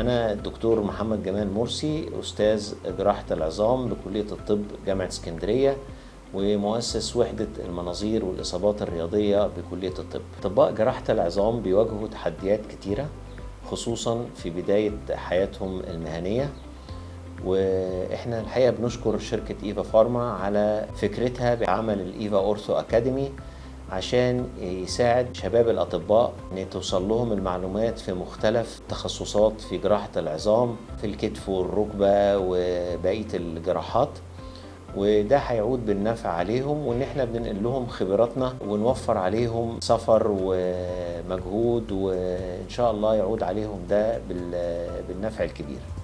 أنا الدكتور محمد جمال مرسي أستاذ جراحة العظام بكلية الطب جامعة اسكندرية ومؤسس وحدة المناظير والإصابات الرياضية بكلية الطب أطباء جراحة العظام بيواجهوا تحديات كتيرة خصوصا في بداية حياتهم المهنية واحنا الحقيقه بنشكر شركه ايفا فارما على فكرتها بعمل الايفا اورثو اكاديمي عشان يساعد شباب الاطباء ان توصل لهم المعلومات في مختلف تخصصات في جراحه العظام في الكتف والركبه وبقيه الجراحات وده هيعود بالنفع عليهم وان احنا بننقل لهم خبراتنا ونوفر عليهم سفر ومجهود وان شاء الله يعود عليهم ده بالنفع الكبير